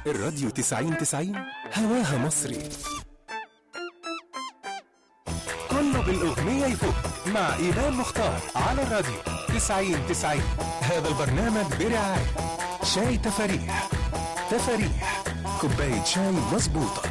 الراديو 90 90 هواها مصري كله بالأغنية يفوق مع إيمان مختار على الراديو 90 90 هذا البرنامج برعاية شاي تفاريح تفاريح كوباية شاي مظبوطة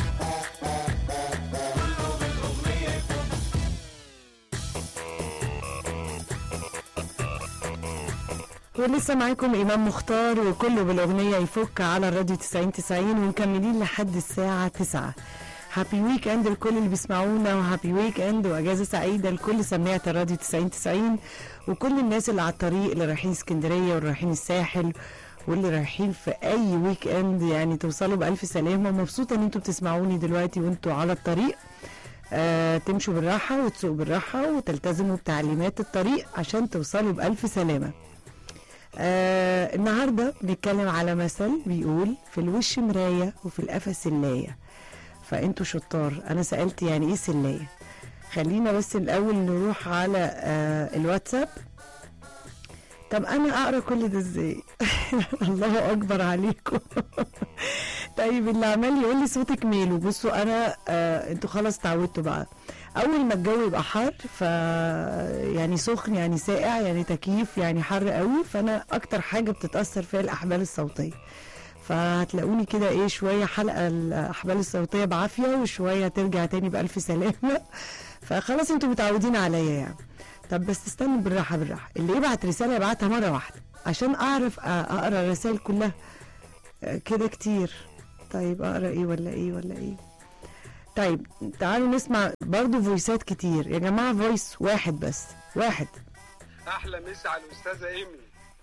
ولسه معاكم إمام مختار وكله بالأغنية يفك على الراديو 90 90 ومكملين لحد الساعة 9 هابي ويك اند لكل اللي بيسمعونا وهابي ويك اند واجازه سعيده لكل سماعه الراديو 90 90 وكل الناس اللي على الطريق اللي رايحين اسكندريه واللي رايحين الساحل واللي رايحين في اي ويك اند يعني توصلوا بالف سلامه ومبسوطه ان انتوا بتسمعوني دلوقتي وانتوا على الطريق آه تمشوا بالراحه وتسوقوا بالراحه وتلتزموا بتعليمات الطريق عشان توصلوا بالف سلامه آه النهارده بنتكلم على مثل بيقول في الوش مرايه وفي القفا سلايه فانتوا شطار انا سالت يعني ايه سلايه خلينا بس الاول نروح على آه الواتساب طب انا اقرا كل ده ازاي الله اكبر عليكم طيب اللي عمال يقول لي صوتك ميلو بصوا انا آه انتوا خلاص اتعودتوا بقى اول ما الجو يبقى حر ف يعني سخن يعني ساقع يعني تكييف يعني حر قوي فانا اكتر حاجه بتتاثر فيها الاحبال الصوتيه فهتلاقوني كده ايه شويه حلقه الاحبال الصوتيه بعافيه وشويه ترجع تاني بالف سلامه فخلاص انتوا متعودين عليا يعني طب بس استنوا بالراحه بالراحه اللي يبعت رساله يبعتها مره واحده عشان اعرف اقرا الرسائل كلها كده كتير طيب اقرا ايه ولا ايه ولا ايه طيب تعالوا نسمع برضو فويسات كتير يا جماعه فويس واحد بس واحد احلى مسا على الاستاذه ايمي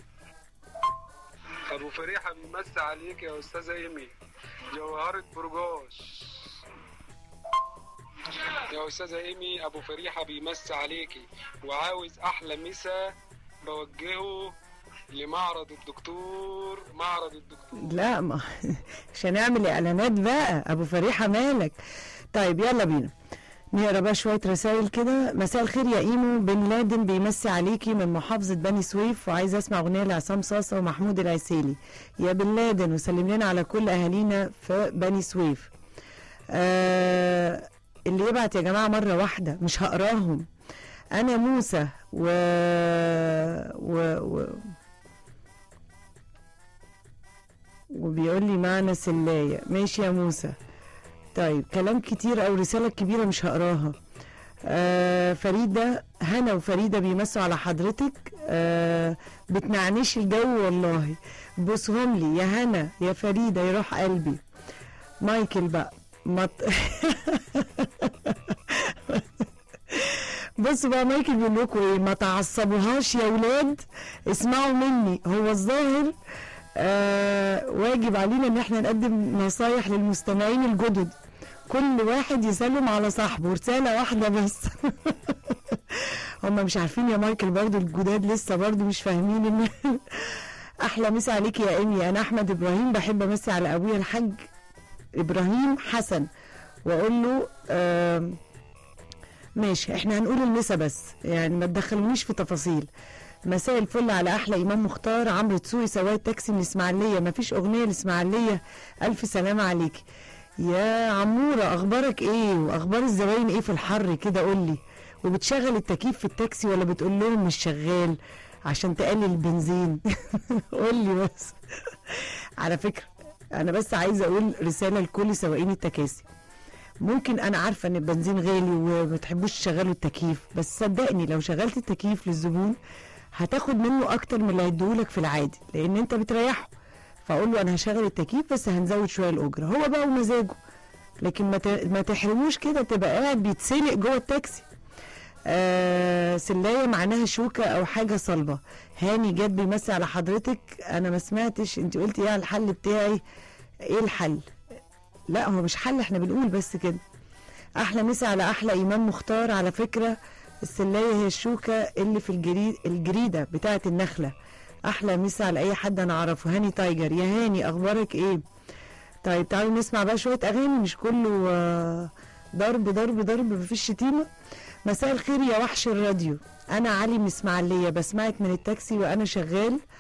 ابو فريحه بيمسي عليك يا استاذه ايمي جوهره برجاش يا استاذه ايمي ابو فريحه بيمسي عليكي وعاوز احلى مسا بوجهه لمعرض الدكتور معرض الدكتور لا ما مش هنعمل اعلانات بقى ابو فريحه مالك طيب يلا بينا نقرا بقى شويه رسائل كده مساء الخير يا ايمو بن لادن بيمسي عليكي من محافظه بني سويف وعايز اسمع اغنيه لعصام صاصه ومحمود العسيلي يا بن لادن وسلم لنا على كل اهالينا في بني سويف آه اللي يبعت يا جماعه مره واحده مش هقراهم انا موسى و... و... و... وبيقول لي معنى سلايه ماشي يا موسى طيب كلام كتير او رساله كبيره مش هقراها آه فريده هنا وفريده بيمسوا على حضرتك آه بتنعنش الجو والله بصهم لي يا هنا يا فريده يروح قلبي مايكل بقى مط... بصوا بقى مايكل بيقول لكم ايه ما تعصبوهاش يا ولاد اسمعوا مني هو الظاهر آه واجب علينا ان احنا نقدم نصايح للمستمعين الجدد كل واحد يسلم على صاحبه رسالة واحدة بس هم مش عارفين يا مايكل برضو الجداد لسه برضو مش فاهمين ان احلى مسا عليك يا امي انا احمد ابراهيم بحب امسي على ابويا الحاج ابراهيم حسن واقول له آه ماشي احنا هنقول المسا بس يعني ما تدخلونيش في تفاصيل مساء الفل على احلى امام مختار عمرو تسوقي سواق تاكسي من اسماعيليه مفيش اغنيه لاسماعيليه الف سلامه عليكي يا عموره اخبارك ايه واخبار الزباين ايه في الحر كده قول لي وبتشغل التكييف في التاكسي ولا بتقول لهم مش شغال عشان تقلل البنزين قول لي بس على فكره انا بس عايزه اقول رساله لكل سواقين التكاسي ممكن انا عارفه ان البنزين غالي وما بتحبوش تشغلوا التكييف بس صدقني لو شغلت التكييف للزبون هتاخد منه اكتر من اللي هيديهولك في العادي لان انت بتريحه فاقول له انا هشغل التكييف بس هنزود شويه الاجره هو بقى ومزاجه لكن ما ما تحرموش كده تبقى قاعد بيتسلق جوه التاكسي آه سلايه معناها شوكه او حاجه صلبه هاني جد بيمسي على حضرتك انا ما سمعتش انت قلتي ايه على الحل بتاعي ايه الحل لا هو مش حل احنا بنقول بس كده احلى مسا على احلى امام مختار على فكره السلايه هي الشوكه اللي في الجريد الجريده بتاعه النخله احلى مسا على اي حد انا اعرفه هاني تايجر يا هاني اخبارك ايه طيب تعالوا نسمع بقى شويه اغاني مش كله آه ضرب ضرب ضرب مفيش شتيمه مساء الخير يا وحش الراديو انا علي من اسماعيليه بسمعك من التاكسي وانا شغال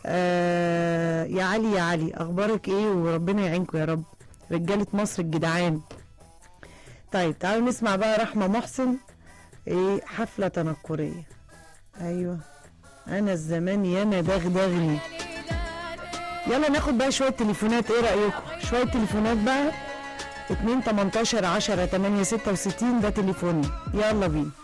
آه يا علي يا علي اخبارك ايه وربنا يعينكم يا رب رجاله مصر الجدعان طيب تعالوا نسمع بقى رحمه محسن ايه حفله تنكريه ايوه انا الزمان ياما دغدغني يلا ناخد بقى شويه تليفونات ايه رايكم شويه تليفونات بقى 2 18 10 8 66 ده تليفوني يلا بينا